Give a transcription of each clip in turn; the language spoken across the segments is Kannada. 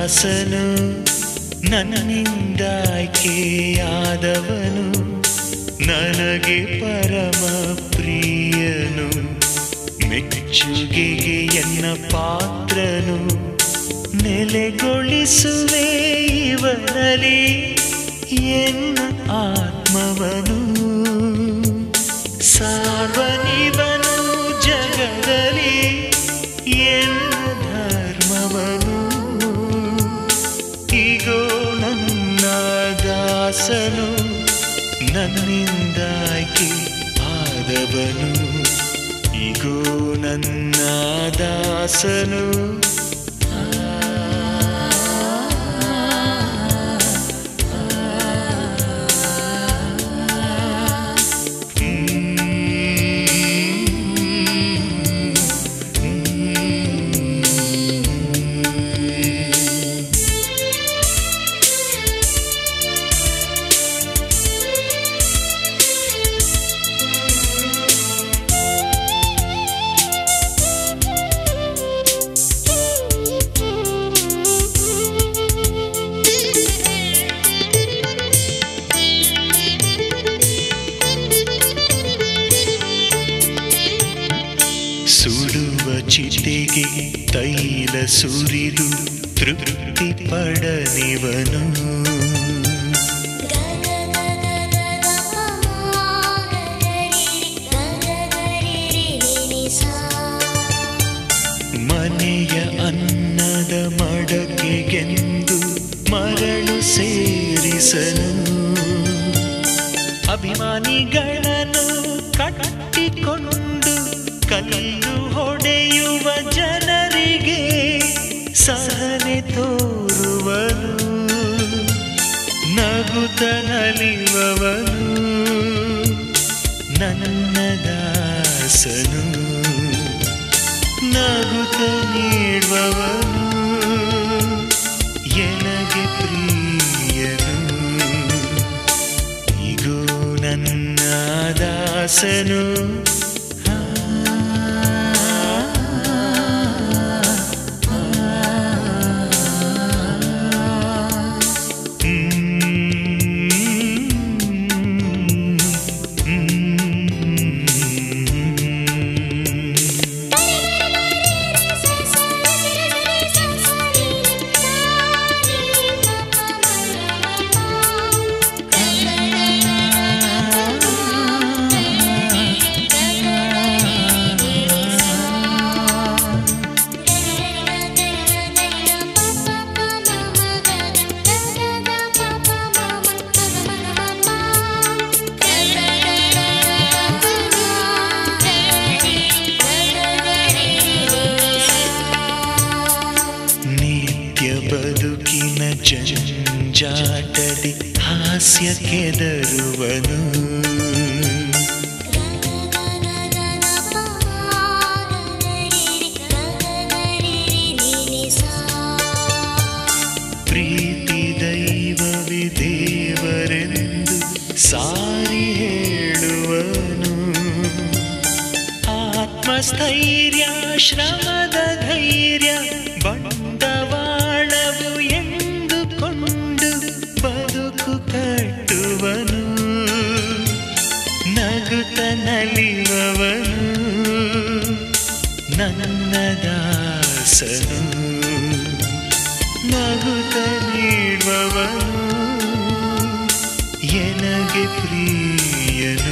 ದಾಸನು ನನ್ನಿಂದ ಆಯ್ಕೆಯಾದವನು ನನಗೆ ಪರಮ ಪ್ರಿಯನು ಮೆಚ್ಚುಗೆಗೆ ಎನ್ನ ಪಾತ್ರನು ನೆಲೆಗೊಳಿಸುವೆ ಇವನಲ್ಲಿ ಎನ್ನ ಆತ್ಮವನು ಸಾರ್ವನಿವನು ಜಗದಲ್ಲಿ ಎನ್ನ ಧರ್ಮವನು ಈಗೋ ನನ್ನ ದಾಸನು ನನ್ನಿಂದಾಗಿ ಆದವನು ಈಗೋ ನನ್ನ ದಾಸನು ಸುಡುವ ಚಿತೆಗೆ ತೈಲ ಸುರಿದು ತೃಪ್ತಿ ಪಡನಿವನು ಮನೆಯ ಅನ್ನದ ಮಡಕೆಗೆಂದು ಮರಳು ಸೇರಿಸನು ಅಭಿಮಾನಿಗಳನ್ನು ಕಟ್ಟಿಕೊಂಡು ಕಲ್ಲು ಹೊಡೆಯುವ ಜನರಿಗೆ ಸಹನೆ ತೋರುವನು ನಗುತ್ತ ನಲಿವವನು ನನ್ನ ದಾಸನು ನಗುತ್ತ ನೀಡುವವನು ಎನಗೆ ಪ್ರಿಯನು ಈಗೋ ನನ್ನ ದಾಸನು ನಿತ್ಯ ಬದುಕಿನ ಜಂಜಾಟದಿ ಹಾಸ್ಯ ಕೆದರುವನು ಪ್ರೀತಿ ದೈವವಿ ದೇವರೆಂದು ಸಾರಿ ಹೇಳುವನು ಆತ್ಮಸ್ಥೈರ್ಯ ಶ್ರಮದ ಧೈರ್ಯ ಬಂಡವಾಳವು ಎಂದುಕೊಂಡು ಬದುಕು ಕಟ್ಟುವನು ನಗುತ್ತ ನಲಿವವನು ನನ್ನ ದಾಸನು ನಗುತ್ತ ನೀಡುವವನು ಎನಗೆ ಪ್ರಿಯನು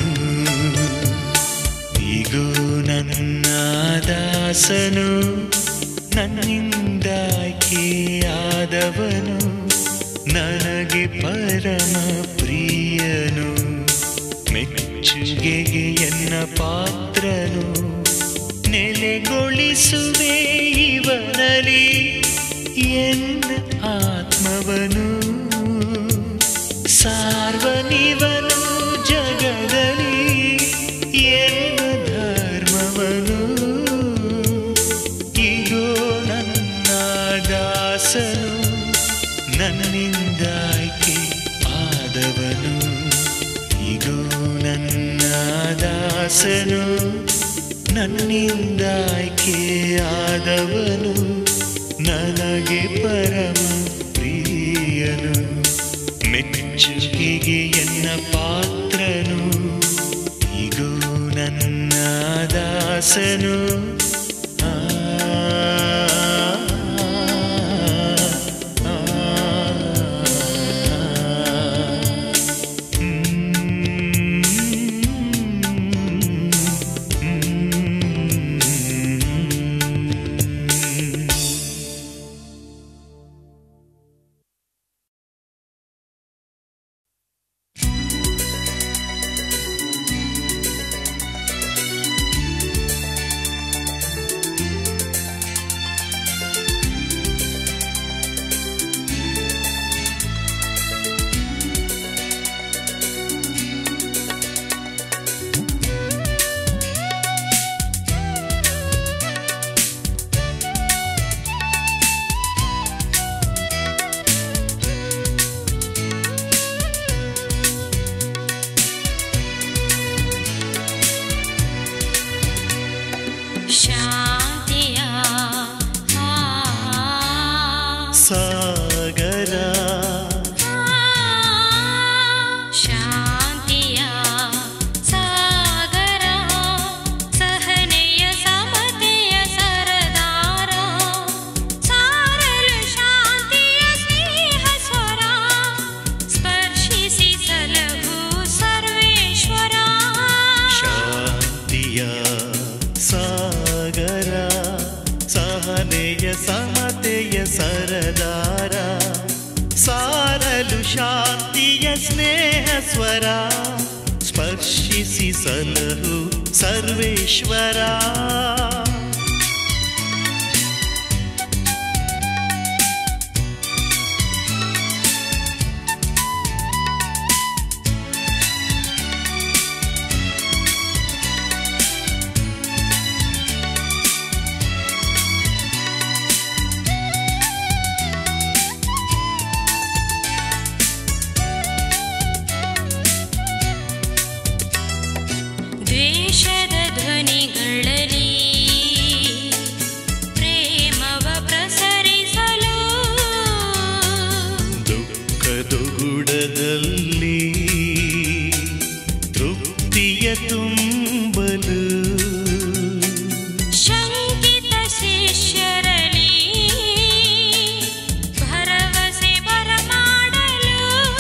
ಈಗೋ ನನ್ನ ದಾಸನು ನನ್ನಿಂದ ಆದವನು ನನಗೆ ಪರಮ ಪ್ರಿಯನು ಮೆಚ್ಚುಗೆಗೆ ಎನ್ನ ಪಾತ್ರನು ನೆಲೆಗೊಳಿಸುವೆ ಇವನಲ್ಲಿ ಎನ್ನ ಆತ್ಮವನು ಸಾರ್ವನಿವನು ಜಗದಲ್ಲಿ ಎನ್ನ ಧರ್ಮವನು ಈಗೋ ನನ್ನ ದಾಸನು ನನ್ನಿಂದ ಆಯ್ಕೆ ಆದವನು ಈಗೋ ನನ್ನ ದಾಸನು ನನ್ನಿಂದ ಆಯ್ಕೆ ಆದವನು ನನಗೆ ಪರಮ ಮೆಚ್ಚುಗೆಗೆ ಎನ್ನ ಪಾತ್ರನು ಇಗೋ ನನ್ನ ದಾಸನು ಆ, ಆ, ಶಾಂತಿಯ ಸಾಗರ ಶಾಂತಿಯ ಸಾಗರ ಸಹನೆಯ ಸಮತೆಯ ಸರದಾರ ಸಾರಲು ಶಾಂತಿಯ ಸ್ನೇಹ ಸ್ವರ ಸ್ಪರ್ಶಿಸಿ ಸಲಹು ಸರ್ವೇಶ್ವರ ಶಾಂತಿಯ ಸಾಗರ ಸಹನೆಯ ಸಮತೆಯ ಸರದಾರ ಸಾರಲು ಶಾಂತಿಯ ಸ್ನೇಹ ಸ್ವರ ಸ್ಪರ್ಶಿಸಿ ಸಲಹು ಸರ್ವೇಶ್ವರ ದ್ವೇಷದ ಧ್ವನಿಗಳಲ್ಲಿ ಪ್ರೇಮವ ಪ್ರಸರಿಸಲು ದುಃಖದುಗುಡದಲ್ಲಿ ತೃಪ್ತಿಯ ತುಂಬಲು ಶಂಕಿತ ಶಿಷ್ಯರಲ್ಲಿ ಭರವಸೆ ಬರಮಾಡಲು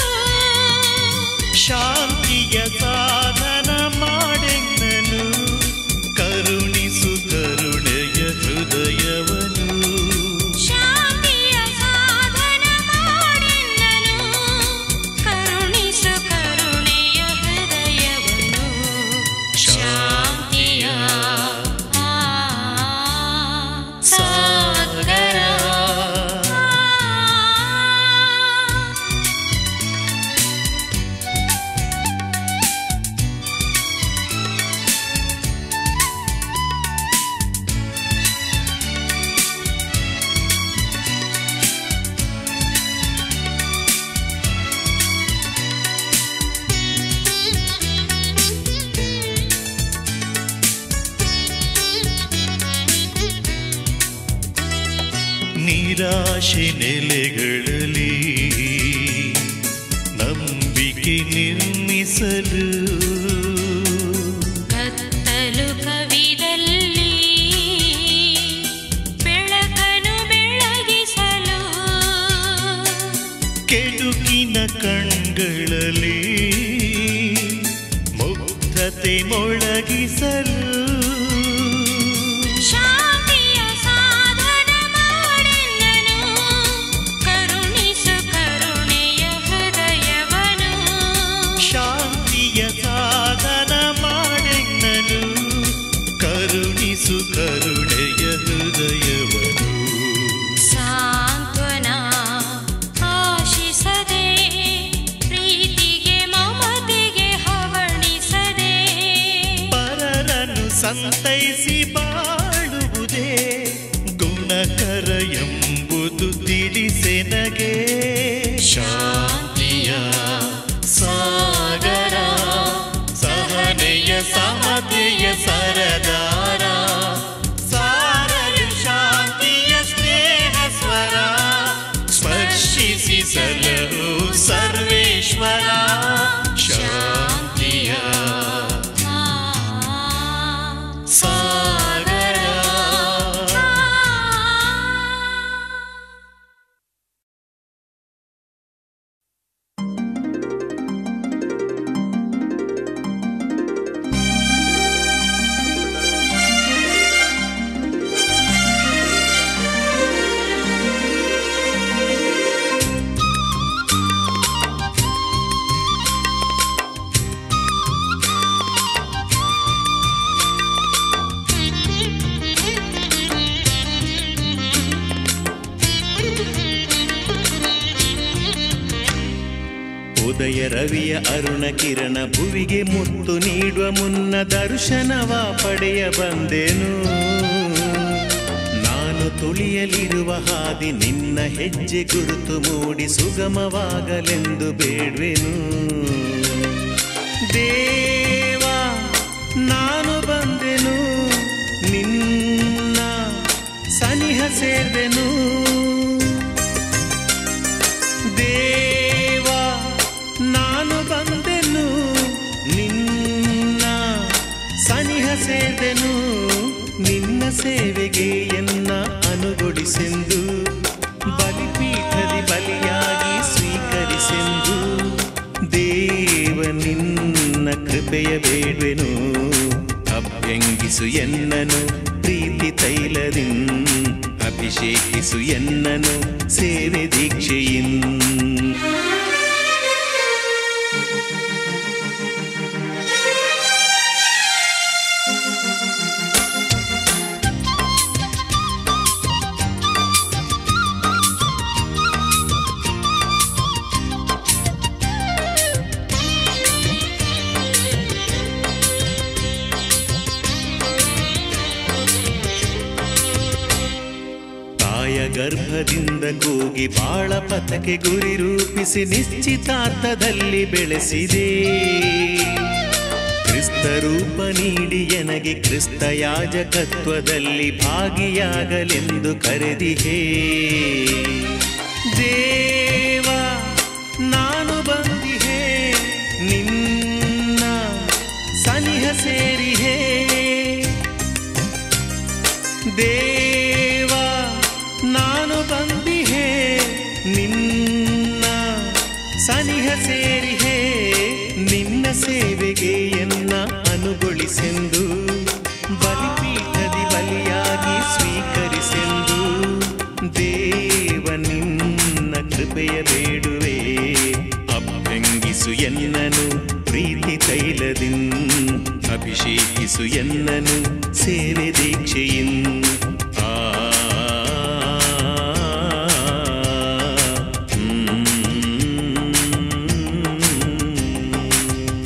ಶಾಂತಿಯ ಸಾಧನ ಮಾಡೆನ್ನನು ಕರುಣಿಸು ಕರುಣೆಯ ಹೃದಯವನು ಶಾಂತಿಯ ಸಾಧನ ಮಾಡೆನ್ನನು ಕರುಣಿಸು ಕರುಣೆಯ ಹೃದಯವನು ಶಾಂತಿಯ ಆ, ಸಾಗರ ಆ. ನಿರಾಶೆ ನೆಲೆಗಳಲ್ಲಿ ನಂಬಿಕೆ ನಿರ್ಮಿಸಲು ಕತ್ತಲು ಕವಿದಲ್ಲಿ ಬೆಳಕನು ಬೆಳಗಿಸಲು ಕೆಡುಕಿನ ಕಣ್ಗಳಲ್ಲಿ ಮುಗ್ಧತೆ ಮೊಳಗಿಸಲು ಶಾಂತಿಯ ಸಾಧನ ಮಾಡೆನ್ನನು ಕರುಣಿಸು ಕರುಣೆಯ ಹೃದಯವನು ಶಾಂತಿಯ ಸಾಧನ ಮಾಡೆನ್ನನು ಕರುಣಿಸು ಕರುಣೆಯ ಹೃದಯವನು ಸಾಂತ್ವನ ಆಶಿಸದೆ ಪ್ರೀತಿಗೆ ಮಮತೆಗೆ ಹವಣಿಸದೆ ಪರರನ್ನು ಸಂತೈಸಿ ಬಾಳುವುದೇ ಗುಣಕರ ಎಂಬುದು ತಿಳಿಸೆನಗೆ ಶಾಂತಿಯ ಸಾಗರ ಸಹನೆಯ ಸಮತೆಯ ಸರದಾರ ಸಾರಲು ಶಾಂತಿಯ ಸ್ನೇಹ ಸ್ವರ ಸ್ಪರ್ಶಿಸಿ ಸಲಹು ಸರ್ವೇ ಉದಯ ರವಿಯ ಅರುಣ ಕಿರಣ ಭುವಿಗೆ ಮುತ್ತು ನೀಡುವ ಮುನ್ನ ದರ್ಶನವ ಪಡೆಯ ಬಂದೆನು ನಾನು ತುಳಿಯಲಿರುವ ಹಾದಿ ನಿನ್ನ ಹೆಜ್ಜೆ ಗುರುತು ಮೂಡಿ ಸುಗಮವಾಗಲೆಂದು ಬೇಡ್ವೆನು ದೇವಾ ನಾನು ಬಂದೆನು ನಿನ್ನ ಸನಿಹ ಸೇರ್ವೆನು ದೇವಾ ನಾನು ಬಂದೆನು ನಿನ್ನ ಸನಿಹ ಸೇರ್ದೆನು ನಿನ್ನ ಸೇವೆಗೆ ಎನ್ನ ಅನುಗೊಳಿಸೆಂದು ಬಲಿಪೀಠದಿ ಬಲಿಯಾಗಿ ಸ್ವೀಕರಿಸೆಂದು ದೇವ ನಿನ್ನ ಕೃಪೆಯ ಬೇಡ್ವೆನು ಅಭ್ಯಂಗಿಸು ಎನ್ನನು ಪ್ರೀತಿ ತೈಲದಿನ್ ಅಭಿಷೇಕಿಸು ಎನ್ನನು ಸೇವೆ ದೀಕ್ಷೆಯಿನ್ ತಾಯ ಗರ್ಭದಿಂದ ಕೂಗಿ ಬಾಳ ಪಥಕ್ಕೆ ಗುರಿ ರೂಪಿಸಿ ನಿಶ್ಚಿತಾರ್ಥದಲ್ಲಿ ಬೆಳೆಸಿದೆ ಕ್ರಿಸ್ತ ರೂಪ ನೀಡಿ ಎನಗೆ ಕ್ರಿಸ್ತ ಯಾಜಕತ್ವದಲ್ಲಿ ಭಾಗಿಯಾಗಲೆಂದು ಕರೆದಿಹೇ ದೇವ ನಾನು ಬಂದಿಹೇ ನಿನ್ನ ಸನಿಹ ಸೇರಿಹೇ ದೇವ ನಾನು ಬಂದಿಹೇ ನಿನ್ನ ಸನಿಹ ಸೇರಿಹೇ ನಿನ್ನ ಸೇವೆಗೆ ಎನ್ನ ಅನುಗೊಳಿಸೆಂದು ಬಲಿಪೀಠದಿ ಬಲಿಯಾಗಿ ಸ್ವೀಕರಿಸೆಂದು ದೇವ ನಿನ್ನ ಕೃಪೆಯ ಬೇಡುವೆ ಅಭ್ಯಂಗಿಸು ಎನ್ನನು ಪ್ರೀತಿ ತೈಲದಿನ್ ಅಭಿಷೇಕಿಸು ಎನ್ನನು ಸೇವೆ ದೀಕ್ಷೆಯಿನ್ ಆ ಹ್ಮ್.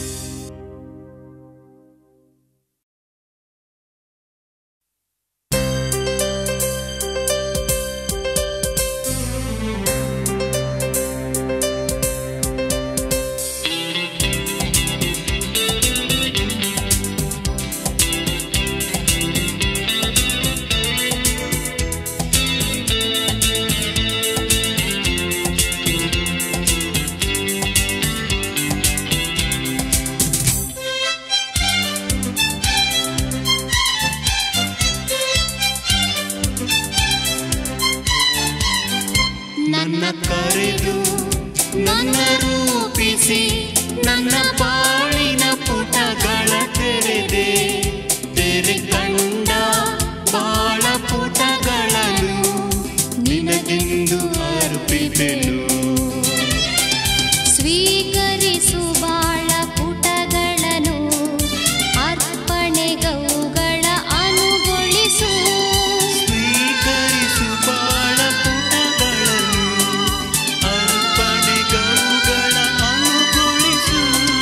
ನನ್ನ ಕರೆದು ನನ್ನ ರೂಪಿಸಿ ನನ್ನ ಬಾಳಿನ ಪುಟಗಳ ತೆರೆದೆ ತೆರೆ ಕಂಡ ಬಾಳ ಪುಟಗಳನ್ನು ನಿನಗೆಂದು ಅರ್ಪಿತೆನು ಸ್ವೀಕರಿಸು ಬಾಳ ಪುಟಗಳನ್ನು ಅರ್ಪಣೆಗೌಗಳ ಅನುಗೊಳಿಸು ಸ್ವೀಕರಿಸು ಬಾಳ ಪುಟಗಳನ್ನು ಅರ್ಪಣೆಗೌಗಳ ಅನುಗೊಳಿಸು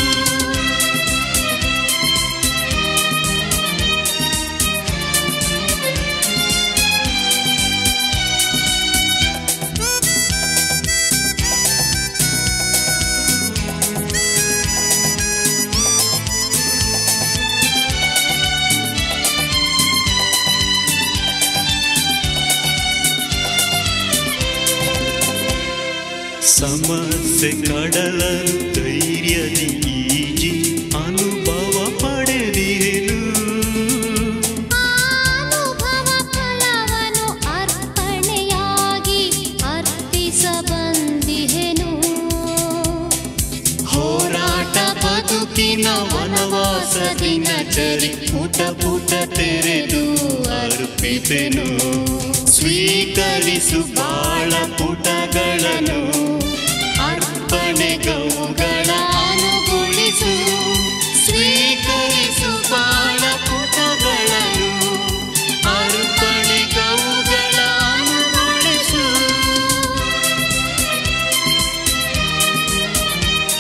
ಸಮಸ್ಯೆ ಕಡಲ ಧೈರ್ಯದಿ ಈಜಿ ಅನುಭವ ಪಡೆದಿರೆನು ಅನುಭವ ಫಲವನ್ನು ಅರ್ಪಣೆಯಾಗಿ ಅರ್ಪಿಸ ಬಂದಿಹೆನು ಹೋರಾಟ ಬದುಕಿನ ವನವಾಸ ದಿನಚರಿ ಪುಟ ಪುಟ ತೆರೆದು ಅರ್ಪಿತೆನು ಸ್ವೀಕರಿಸು ಬಾಳ ಪುಟಗಳನ್ನು ಅರ್ಪಣೆಗೌಗಳ ಅನುಗೊಳಿಸು ಸ್ವೀಕರಿಸು ಬಾಳ ಪುಟಗಳನ್ನು ಅರ್ಪಣೆಗೌಗಳ ಅನುಗೊಳಿಸು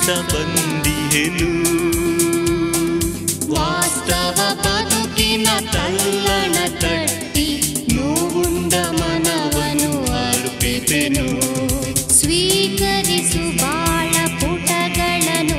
ಬಂದಿಹೆನು ವಾಸ್ತವ ಬದುಕಿನ ತಲ್ಲಣ ತಟ್ಟಿ ನೋವುಂಡ ಮನವನು ಅರ್ಪಿತೆನು ಸ್ವೀಕರಿಸು ಬಾಳ ಪುಟಗಳನ್ನು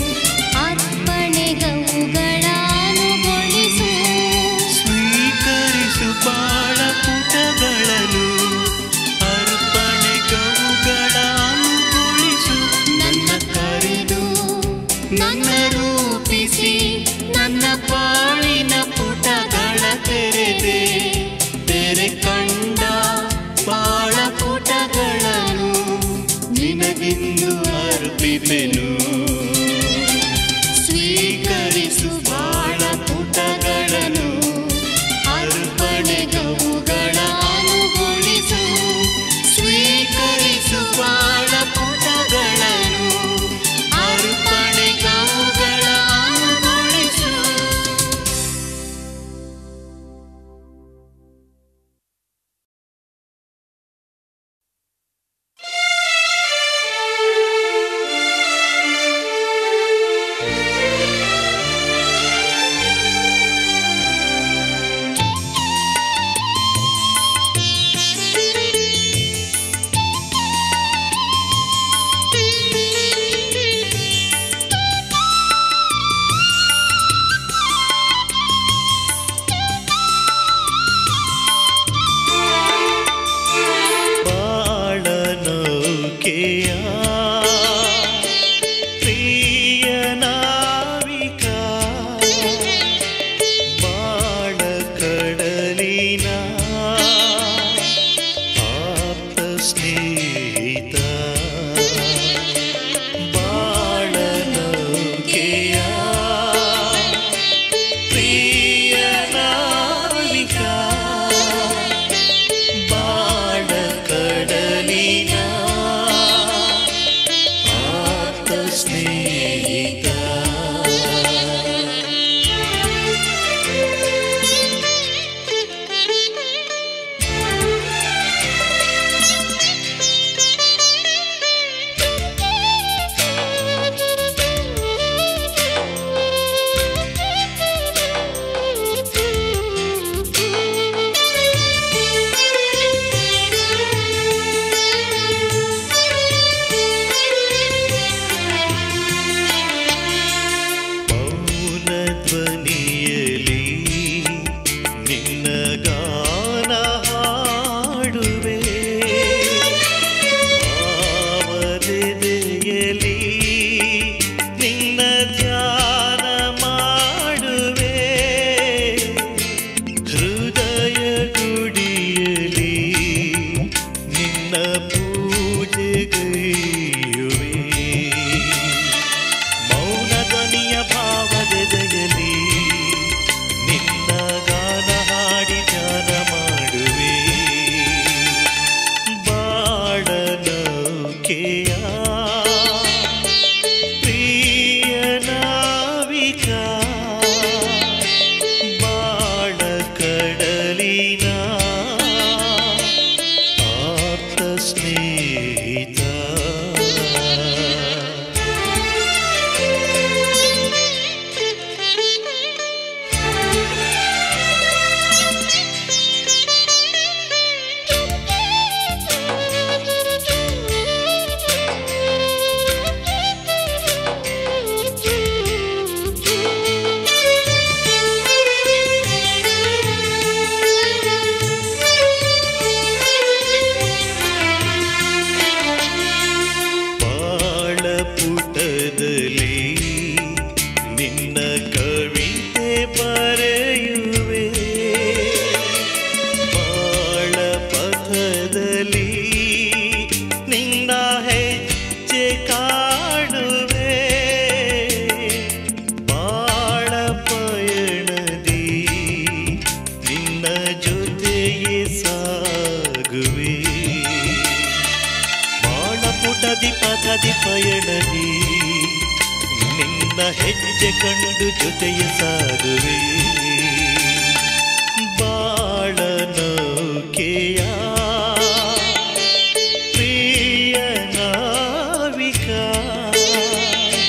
ಅರ್ಪಣೆಗವುಗಳ ಅನುಗೊಳಿಸು ಸ್ವೀಕರಿಸು ಬಾಳ ಪುಟಗಳನ್ನು ಅರ್ಪಣೆ ಗವುಗಳ ಅನುಗೊಳಿಸು ನನ್ನ ಕರೆದು ನನ್ನ ರೂಪಿಸಿ ನನ್ನ ಬಾಳಿನ ಪುಟಗಳ ತೆರೆದೆ ತೆರೆ ಕಂಡ ಬಾಳ ಪುಟಗಳನ್ನು ನಿನಗಿಂದು ಅರ್ಪಿಪೆನು ಸ್ವೀಕರಿಸು ಬಾಳ ಪುಟಗಳನ್ನು ಅರ್ಪಣೆಗವುಗಳ ಅನುಗೊಳಿಸು ಸ್ವೀಕರಿಸು ಬಾಳ ಪುಟಗಳನ್ನು ಅರ್ಪಣೆಗವುಗಳ ಅನುಗೊಳಿಸು ಬಾಳನೌಕೆಯ ಪ್ರಿಯ ನಾವಿಕ ಬಾಳ ಕಡಲಿನ ಆಪ್ತ ಸ್ನೇಹಿತ ಬಾಳನೌಕೆಯ ಪ್ರಿಯ ನಾವಿಕ ಬಾಳ ಕಡಲಿನ ಆಪ್ತ ಸ್ನೇಹಿತ ಮೌನ ಧ್ವನಿಯಲಿ ನಿನ್ನ ಗಾನ ಹಾಡುವೆ ಭಾವದೆದೆಯಲಿ ನಿನ್ನ ಧ್ಯಾನ ಮಾಡುವೆ ಹೃದಯ ಗುಡಿಯಲಿ ನಿನ್ನ ಪೂಜೆಗೈಯುವೆ ಮೌನ ಧ್ವನಿಯ ಭಾವದೆದೆಯಲಿ ನಿನ್ನ ಗಾನ ಹಾಡಿ ಧ್ಯಾನ ಮಾಡುವೆ ಬಾಳನೌಕೆಯ ಪ್ರಿಯ ನಾವಿಕ ಬಾಳ ಕಡಲಿನ ಆಪ್ತ ಸ್ನೇಹಿತ ಬಾಳ ಪುಟದಲ್ಲಿ ನಿನ್ನ ಕವಿತೆ ಬರೆಯುವೆ ಬಾಳ ಪಥದಲ್ಲಿ ನಿನ್ನ ಹೆಜ್ಜೆ ಕಾಣುವೆ ಬಾಳ ಪಯಣದಿ ನಿನ್ನ ಜೊತೆಯೇ ಸಾಗುವೆ ಬಾಣ ಪುಟದಿ ಪದದಿ ಪಯಣದಿ ನಿನ್ನ ಹೆಜ್ಜೆ ಕಂಡು ಜೊತೆಯ ಸಾಗುವೆ ಬಾಳ ನೌಕೆಯ ಪ್ರಿಯ ನಾವಿಕ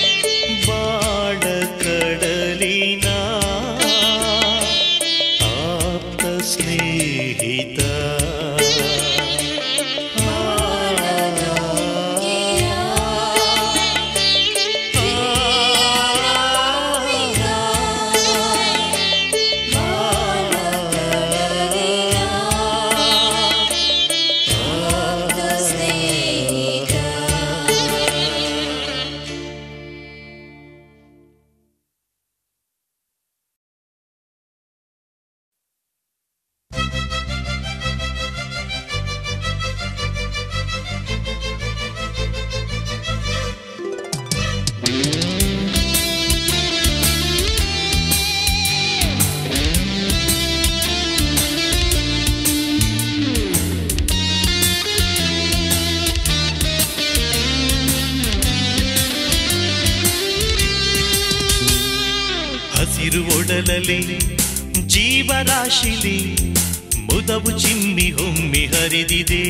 ಹಸಿರು ಒಡಲಲಿ ಜೀವರಾಶಿಲಿ ಮುದವು ಚಿಮ್ಮಿ ಹೊಮ್ಮಿ ಹರಿದಿದೆ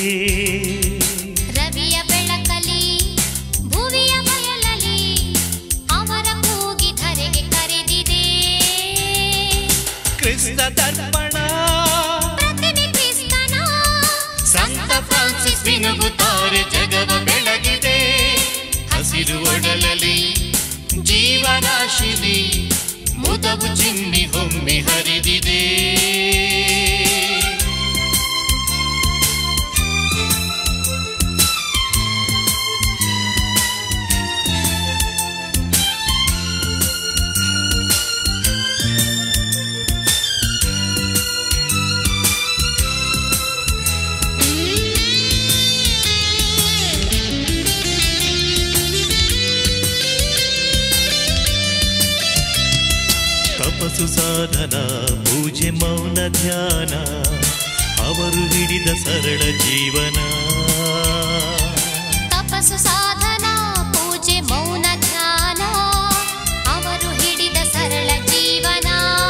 ರವಿಯ ಬೆಳಕಲಿ ಭುವಿಯ ಬಯಲಲಿ ಅವರ ಕೂಗಿ ಧರೆಗೆ ಕರೆದಿದೆ ಕ್ರಿಸ್ತ ದರ್ಪಣ ಪ್ರತಿಮೆ ಕ್ರಿಸ್ತನ ಸಂತ ಫ್ರಾನ್ಸಿಸ್ ಮಿನುಗುತ್ತಾರೆ ಜಗವ ಬೆಳಗಿದೆ ಹಸಿರು ಒಡಲಲಿ ಜೀವರಾಶಿಲಿ ಮುದವು ಚಿಮ್ಮಿ ಹೊಮ್ಮಿ ಹರಿದಿದೆ ತಪಸ್ಸು ಸಾಧನ ಪೂಜೆ ಮೌನ ಧ್ಯಾನ ಅವರು ಹಿಡಿದ ಸರಳ ಜೀವನ ತಪಸ್ಸು ಸಾಧನ ಪೂಜೆ ಮೌನ ಧ್ಯಾನ ಅವರು ಹಿಡಿದ ಸರಳ ಜೀವನ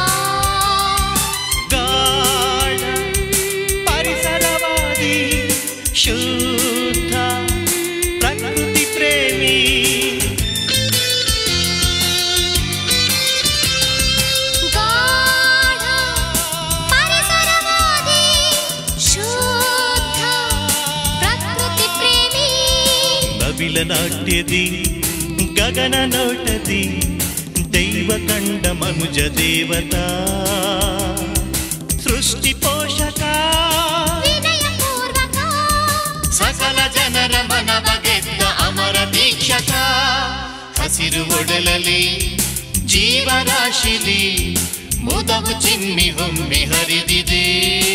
ಗಾಢ ಪರಿಸರವಾದಿ ಶುದ್ಧ ಪ್ರಕೃತಿ ಪ್ರೇಮಿ ಗಾಢ ಪರಿಸರವಾದಿ ಶುದ್ಧ ಪ್ರಕೃತಿ ಪ್ರೇಮಿ ನವಿಲ ನಾಟ್ಯದಿ ಗಗನ ನೋಟದಿ ದೈವ ಕಂಡ ಮನುಜ ದೇವತಾ ಸೃಷ್ಟಿ ಪೋಷಕ ವಿನಯ ಪೂರ್ವಕ ಸಕಲ ಜನರ ಮನವ ಗೆದ್ದ ಅಮರ ದೀಕ್ಷಕ ಹಸಿರು ಒಡಲಲಿ ಜೀವರಾಶಿಲಿ ಮುದವು ಚಿಮ್ಮಿ ಹೊಮ್ಮಿ ಹರಿದಿದೆ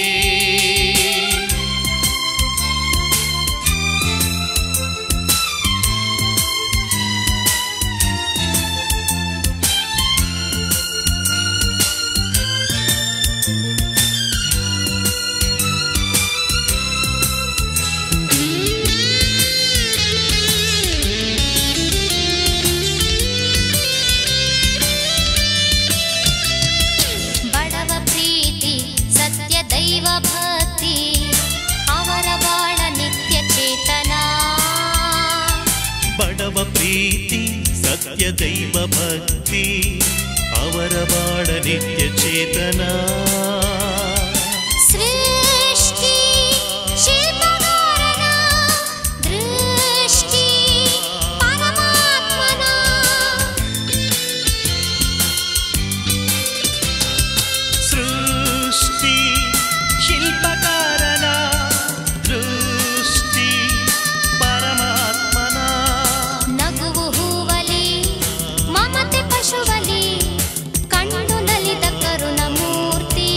ಬಡವ ಪ್ರೀತಿ ಸತ್ಯ ದೈವ ಭಕ್ತಿ ಅವರ ಬಾಳ ನಿತ್ಯ ಚೇತನ ಬಡವ ಪ್ರೀತಿ ಸತ್ಯ ದೈವ ಭಕ್ತಿ ಅವರ ಬಾಡ ನಿತ್ಯ ಚೇತನ ಸೃಷ್ಟಿ ಶಿಲ್ಪಗಾರನ ದೃಷ್ಟಿ ಪರಮಾತ್ಮನ ಸೃಷ್ಟಿ ಶಿಲ್ಪಕಾರನ ದೃಷ್ಟಿ ಪರಮಾತ್ಮನ ನಗುವು ಹೂವಲಿ ಮಮತೆ ಪಶುವಲಿ ಕಣ್ಣು ನಲಿದ ಕರುಣ ಮೂರ್ತಿ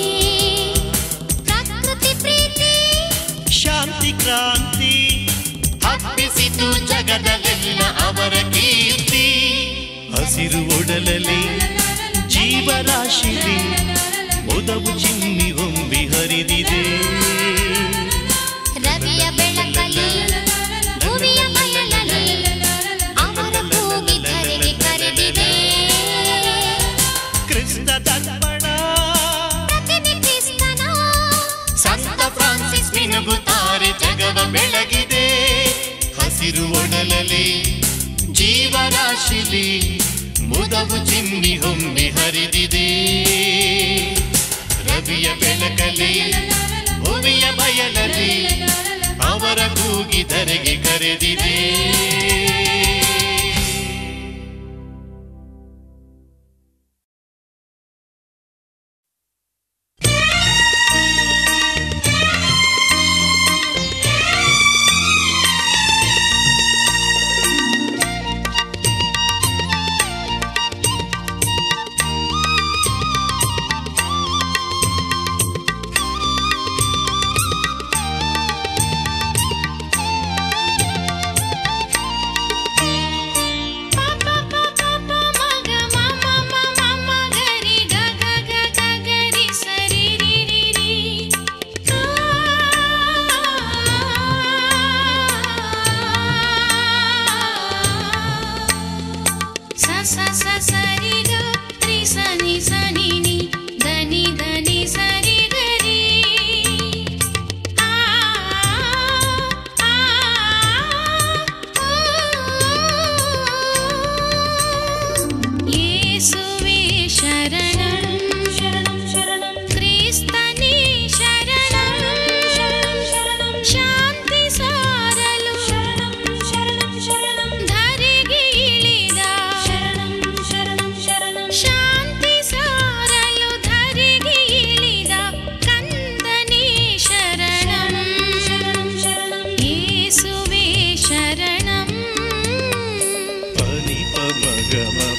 ಪ್ರಕೃತಿ ಪ್ರೀತಿ ಶಾಂತಿ ಕ್ರಾಂತಿ ಹಬ್ಬಿಸಿತು ಜಗದಲ್ಲೆಲ್ಲ ಅವರ ಕೀರ್ತಿ ಹಸಿರು ಒಡಲಲಿ ಜೀವರಾಶಿಲಿ ಒದವು ಚಿಮ್ಮಿ ಹೊಂಬಿ ಹರಿದಿದೆ ರವಿಯ ಬೆಳಕಲಿ ಭೂಮಿಯ ಬಯಲಲಿ ಅವರ ಕೂಗಿ ಧರೆಗೆ ಕರೆದಿದೆ ಕ್ರಿಸ್ತ ದರ್ಪಣ ಪ್ರತಿಮೆ ಕ್ರಿಸ್ತನ ಸಂತ ಫ್ರಾನ್ಸಿಸ್ ಮಿನುಗುತ್ತಾರೆ ಜಗವ ಬೆಳಗಿದೆ ಹಸಿರು ಒಡಲಲಿ ಜೀವರಾಶಿಲಿ ಮುದವು ಚಿಮ್ಮಿ ಹೊಮ್ಮಿ ಹರಿದಿದೆ ರವಿಯ ಬೆಳಕಲಿ ಭೂಮಿಯ ಬಯಲಲಿ ಅವರ ಕೂಗಿ ಧರೆಗೆ ಕರೆದಿದೆ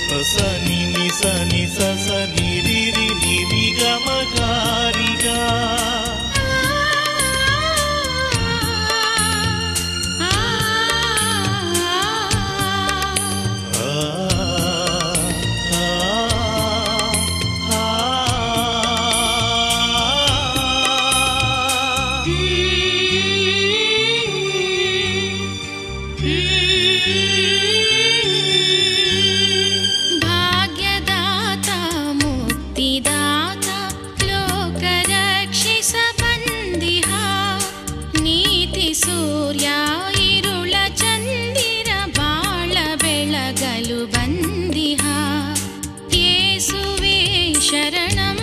ಸ ನಿ ನಿ ಸ ನಿ ಸ ಸ ನಿ ರಿ ರಿ ನಿ ರಿ ಗ ಮ ಗ ರಿ ಗ ಆ, ಆ, ಆ. ಭಾಗ್ಯದಾತ ಮುಕ್ತಿದಾತ ಲೋಕ ರಕ್ಷಿಸ ಬಂದಿಹ ನೀತಿ ಸೂರ್ಯ ಇರುಳ ಚಂದಿರ ಬಾಳ ಬೆಳಗಲು ಬಂದಿಹ ಯೇಸುವೇ ಶರಣಂ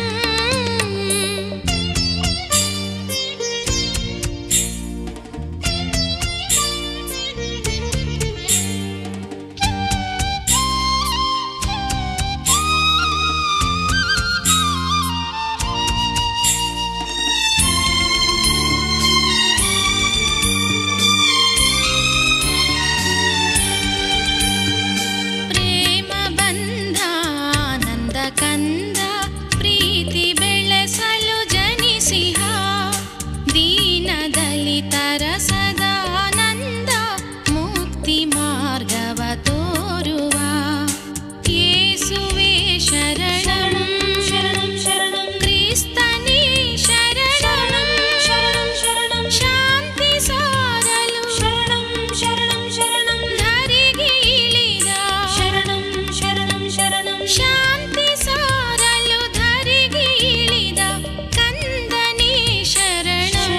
ಪ್ರೇಮ ಬಂಧ ಆನಂದ ಕಂದ ಪ್ರೀತಿ ಬೆಳೆಸಲು ಜನಿಸಿಹ ದೀನ ದಲಿತರ ಸದಾನಂದ ಮುಕ್ತಿ ಮಾರ್ಗವ ತೋರುವ ಯೇಸುವೇ ಶರಣಂ ಶರಣಂ ಶರಣಂ ಕ್ರಿಸ್ತನೇ ಶರಣಂ ಶರಣಂ ಶರಣಂ ಶಾಂತಿ ಸಾರಲು ಶರಣಂ ಶರಣಂ ಶರಣಂ ಧರಿಗೆ ಇಳಿದ ಶರಣಂ ಶರಣಂ ಶರಣಂ ಶಾಂತಿ ಸಾರಲು ಧರಿಗೆ ಇಳಿದ ಕಂದನೇ ಶರಣಂ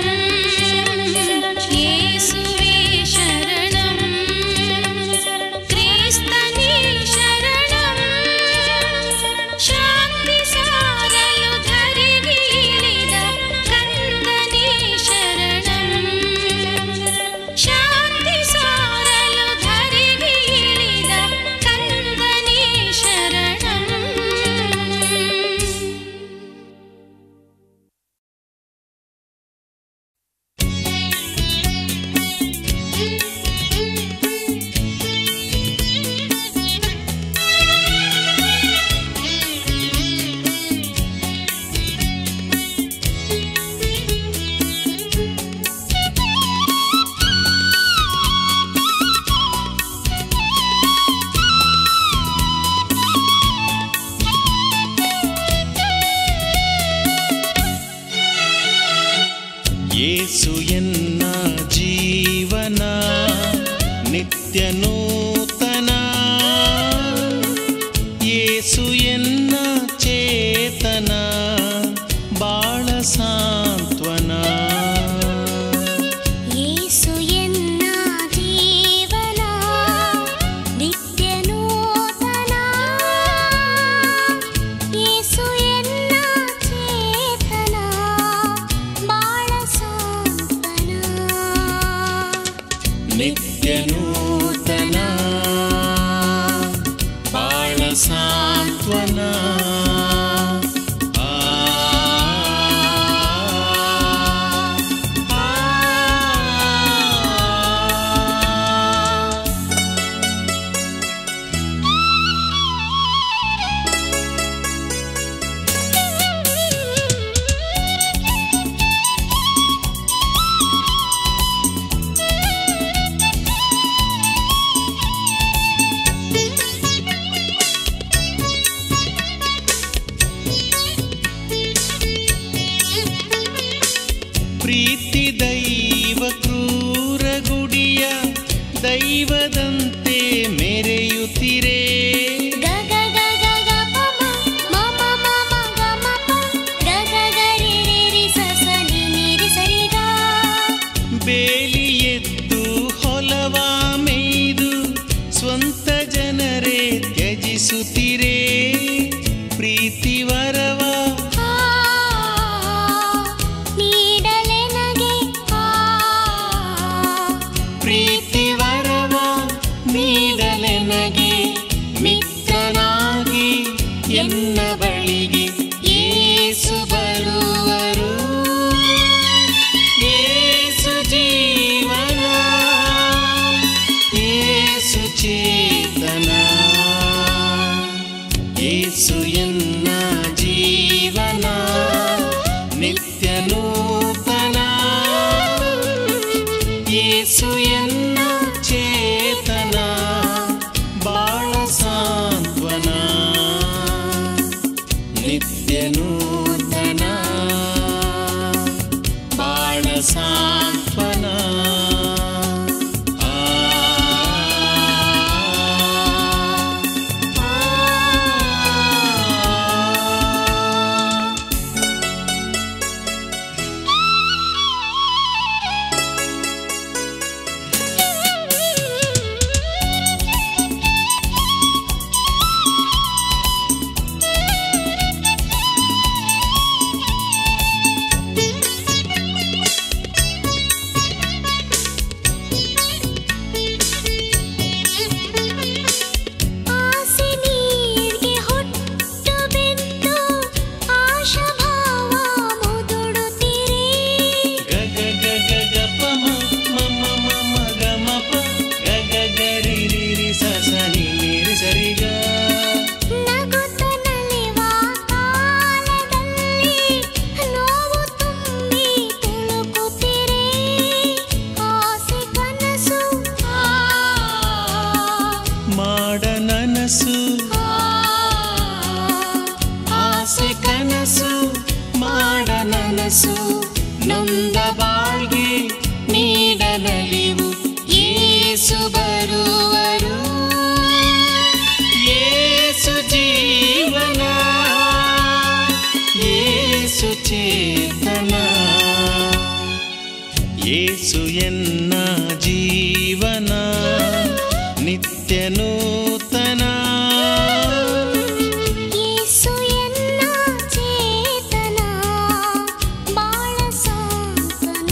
ಯೇಸುವೇ ಶರಣಂ ಕ್ರಿಸ್ತನೇ ಶರಣಂ ಶಾಂತಿ ಸಾರಲು ಧರಿಗೆ ಇಳಿದ ಕಂದನೇ ಶರಣಂ ಶಾಂತಿ ಸಾರಲು ಧರಿಗೆ ಇಳಿದ ಕಂದನೇ ಶರಣಂ ಯೇಸು ಎನ್ನ ಜೀವನ ನಿತ್ಯ ನೂತನ ಯೇಸು ಎನ್ನ ಚೇತನ ಬಾಳ ಸಾಂತ್ವನ ಯೇಸು ಎನ್ನ ಜೀವನ ನಿತ್ಯ ನೂತನ ಯೇಸು ಎನ್ನ ಚೇತನ ಬಾಳ ಸಾಂತ್ವನ ನಿತ್ಯ ನೂತನ ಬಾಳ ಸಾಂತ್ವನ ಆ, ಆ, ಆ. ಪ್ರೀತಿ ದೈವ ಕ್ರೂರ ಗುಡಿಯ ದೈವದಂತೆ ಮೆರೆಯುತ್ತಿರೇ ಗ ಗ ಗ ಗ ಗ ಪ ಮ ಮ ಮ ಮ ಗ ಮ ಪ ಗ ಗ ಗ ರಿ ರಿ ರಿ ಸ ಸ ನಿ ನಿ ರಿ ಸ ರಿ ಗ ಬೇಲಿ ಎದ್ದು ಹೊಲವ ಮೇಯ್ದು ಸ್ವಂತ ಜನರೇ ತ್ಯಜಿಸುತ್ತಿರೇ ಪ್ರೀತಿ ವರವ ಆ ನೀಡಲೆನಗೆ ಆ ಪ್ರೀತಿ ವರವ ನೀಡಲೆನಗೆ ಮಿತ್ರನಾಗಿ ಎನ್ನ ಬಳಿಗೆ ಏಸು ಬರುವರು ಏಸು ಜೀವನ ಏಸು ಚೇತನ ಯೇಸು ಎನ್ನ ಜೀವನ ನಿತ್ಯ ನೂತನ ಯೇಸು ಎನ್ನ ಚೇತನ ಬಾಳ ಸಾಂತ್ವನ ನಿತ್ಯ ನೂತನ ಬಾಳ ಸಾಂತ್ವನ ಆ ಆಸೆ ನೀರ್ಗೆ ಹೊಟ್ಟು ಬಿದ್ದು ಆಶಾಭಾವ ಮುದುಡುತ್ತೀರಿ ಗ ಗ ಗ ಗ ಗ ಪ ಮ ಮ ಮ ಮ ಮ ಗ ಮ ಪ ಗ ಗ ಗ ರಿ ರಿ ರಿ ಸ ಸ ನಿ ನಿ ರಿ ಸ ರಿ ಗ ನಗುತ್ತ ನಲಿವ ಕಾಲದಲ್ಲಿ ನೋವು ತುಂಬಿ ತುಳುಕುತ್ತೀರಿ ಆಸೆ ಕನಸು ಆ, ಮಾಡ ನನಸು ಆ, ಆಸೆ ಕನಸು ಮಾಡ ನನಸು ನೊಂದ ಬಾಳ್ಗೆ ನೀಡನಲಿವು ಏಸು ಬರುವರು ಏಸು ಜೀವನ ಏಸು ಚೇತನ ಏಸು ಎನ್ನ ಜೀವನ ನಿತ್ಯ ನೂತನ ಯೇಸು ಎನ್ನ ಚೇತನ ಬಾಳ ಸಾಂತ್ವನ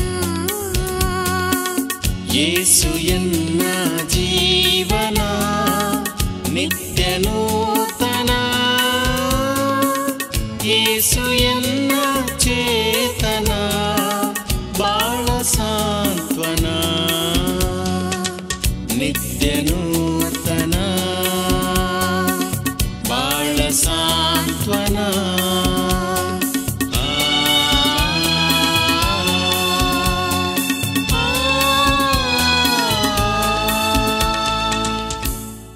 ಏಸು ಎನ್ನ ಜೀವನ ನಿತ್ಯ ನೂತನ ಏಸು ಎನ್ನ ಚೇತನ ಬಾಳ ಸಾಂತ್ವನ ನಿತ್ಯ ನೂತನ ಬಾಳ ಸಾಂತ್ವನ ಆ, ಆ, ಆ.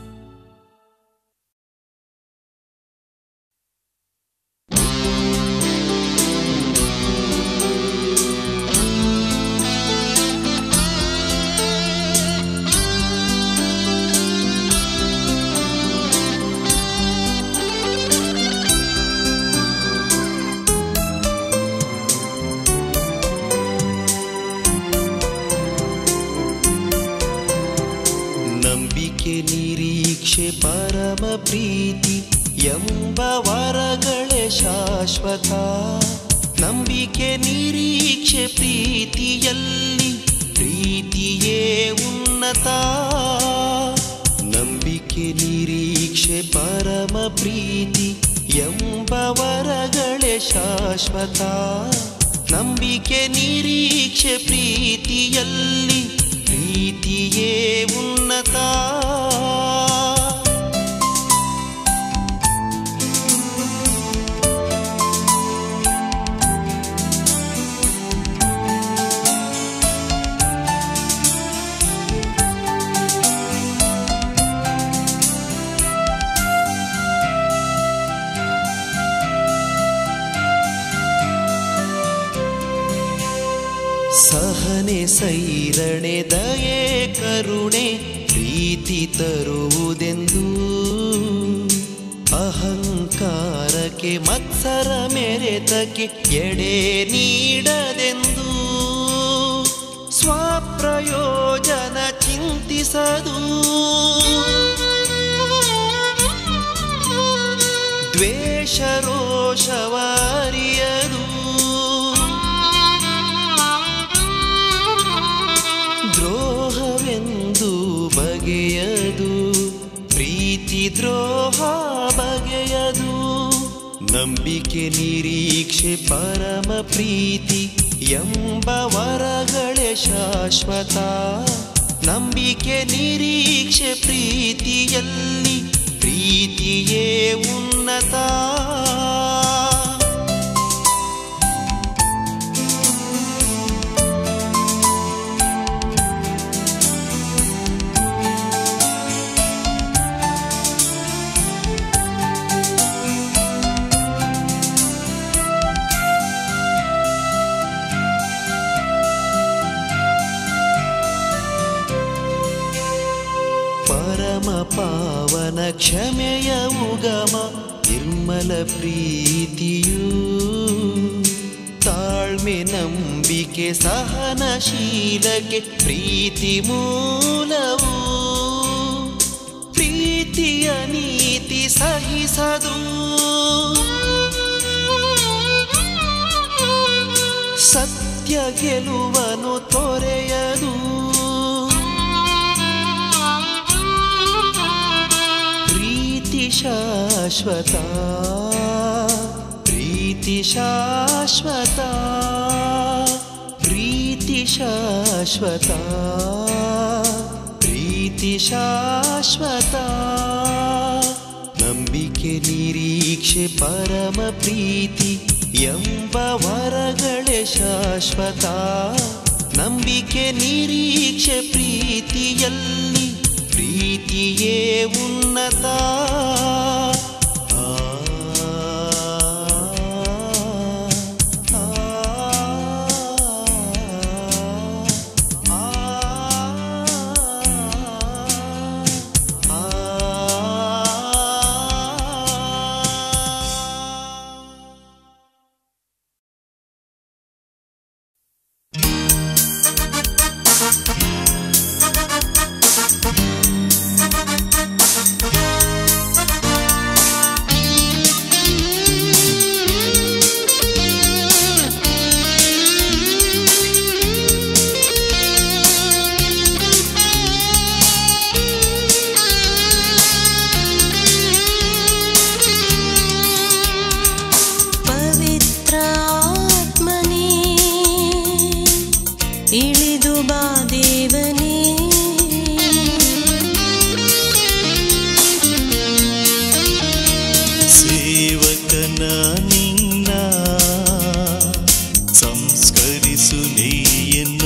ನಂಬಿಕೆ ನಿರೀಕ್ಷೆ ಪರಮ ಪ್ರೀತಿ ಎಂಬ ವರಗಳೇ ಶಾಶ್ವತ ನಂಬಿಕೆ ನಿರೀಕ್ಷೆ ಪ್ರೀತಿಯಲ್ಲಿ ಪ್ರೀತಿಯೇ ಉನ್ನತ ನಂಬಿಕೆ ನಿರೀಕ್ಷೆ ಪರಮ ಪ್ರೀತಿ ಎಂಬ ವರಗಳೇ ಶಾಶ್ವತ ನಂಬಿಕೆ ನಿರೀಕ್ಷೆ ಪ್ರೀತಿಯಲ್ಲಿ ಪ್ರೀತಿಯೇ ಉನ್ನತ ಸಹನೆ ಸೈರಣೆ ದಯೆ ಕರುಣೆ ಪ್ರೀತಿ ತರುವುದೆಂದು ಅಹಂಕಾರಕ್ಕೆ ಮತ್ಸರ ಮೆರೆತಕ್ಕೆ ಎಡೆ ನೀಡದೆಂದು ಸ್ವಪ್ರಯೋಜನ ಚಿಂತಿಸದು ದ್ವೇಷ ರೋಷವಾರಿಯದು ದ್ರೋಹವೆಂದು ಬಗೆಯದು ಪ್ರೀತಿ ದ್ರೋಹ ಬಗೆಯದು ನಂಬಿಕೆ ನಿರೀಕ್ಷೆ ಪರಮ ಪ್ರೀತಿ ಎಂಬ ವರಗಳೇ ಶಾಶ್ವತ ನಂಬಿಕೆ ನಿರೀಕ್ಷೆ ಪ್ರೀತಿಯಲ್ಲಿ ಪ್ರೀತಿಯೇ ಉನ್ನತ ಉನ್ನತ ಪರಮ ಪಾವನ ಕ್ಷಮೆಯ ಉಗಮ ನಿರ್ಮಲ ಪ್ರೀತಿಯು ತಾಳ್ಮೆ ನಂಬಿಕೆ ಸಹನಶೀಲಕ್ಕೆ ಪ್ರೀತಿ ಮೂಲವು ಪ್ರೀತಿಯ ನೀತಿ ಸಹಿಸದು ಸತ್ಯ ಗೆಲುವನು ತೊರೆಯದು ಪ್ರೀತಿ ಶಾಶ್ವತ ಪ್ರೀತಿ ಶಾಶ್ವತ ಪ್ರೀತಿ ಶಾಶ್ವತ ಪ್ರೀತಿ ಶಾಶ್ವತ ನಂಬಿಕೆ ನಿರೀಕ್ಷೆ ಪರಮ ಪ್ರೀತಿ ಎಂಬ ವರಗಳೇ ಶಾಶ್ವತ ನಂಬಿಕೆ ನಿರೀಕ್ಷೆ ಪ್ರೀತಿಯಲ್ಲಿ ಪ್ರೀತಿಯೇ ಉನ್ನತ ಆ, ಆ, ಆ, ಆ. ಪವಿತ್ರ ಆತ್ಮನೇ ಇಳಿದು ಬಾ ದೇವನೇ ಸೇವಕನ ನಿನ್ನ ಸಂಸ್ಕರಿಸು ನೀಯನ್ನ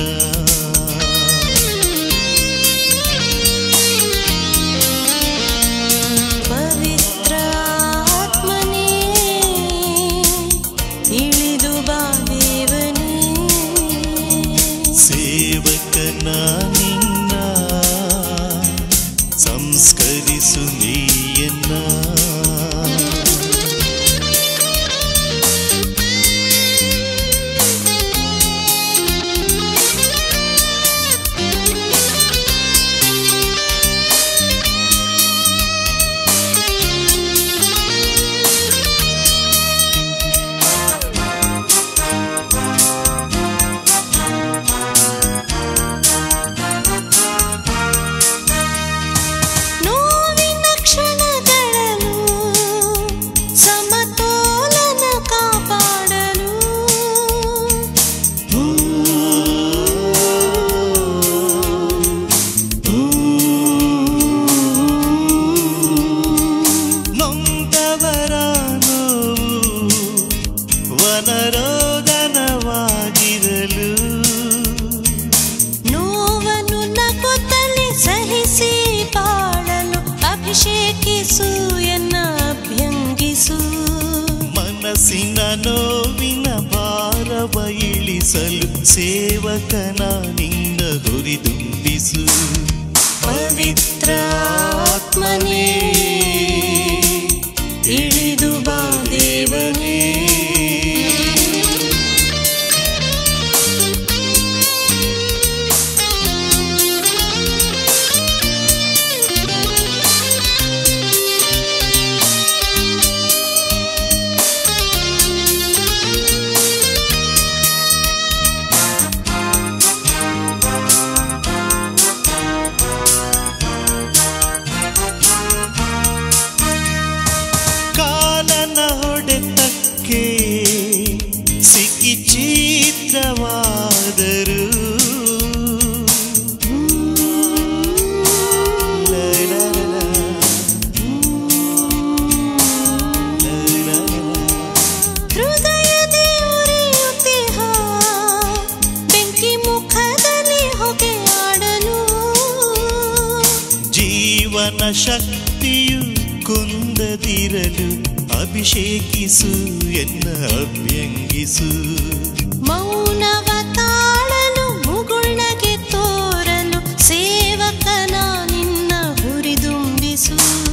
ಪವಿತ್ರ ಆತ್ಮನೇ ಇಳಿದು ಬಾ ದೇವನೇ ಸೇವಕನ ನಿನ್ನ ಸಂಸ್ಕರಿಸು ನೀಯನ್ನ ನೋವಿನ ಕ್ಷಣಗಳಲು ಸಮತೋಲನ ಕಾಪಾಡಲು ನೊಂದವರ ನೋವು ವನರೋದನವಾಗಿರಲು ನೋವನ್ನು ನಗುತ್ತಲೇ ಸಹಿಸಿ ಬಾಳಲು ಅಭಿಷೇಕಿಸು ಎನ್ನ ಅಭ್ಯಂಗಿಸು ಮನಸ್ಸಿನ ನೋವಿನ ಭಾರವ ಇಳಿಸಲು ಸೇವಕನ ನಿಂದ ಹುರಿದುಂಬಿಸು ಪವಿತ್ರ ಆತ್ಮನೇ ಇಳಿದು ಬಾ ದೇವನೇ ಆ ಶಕ್ತಿಯು ಕುಂದದಿರಲು ಅಭಿಷೇಕಿಸು ಎನ್ನ ಅಭ್ಯಂಗಿಸು ಮೌನವ ತಾಳಲು ಮುಗುಳ್ನಗೆ ತೋರಲು ಸೇವಕನ ನಿನ್ನ ಹುರಿದುಂಬಿಸು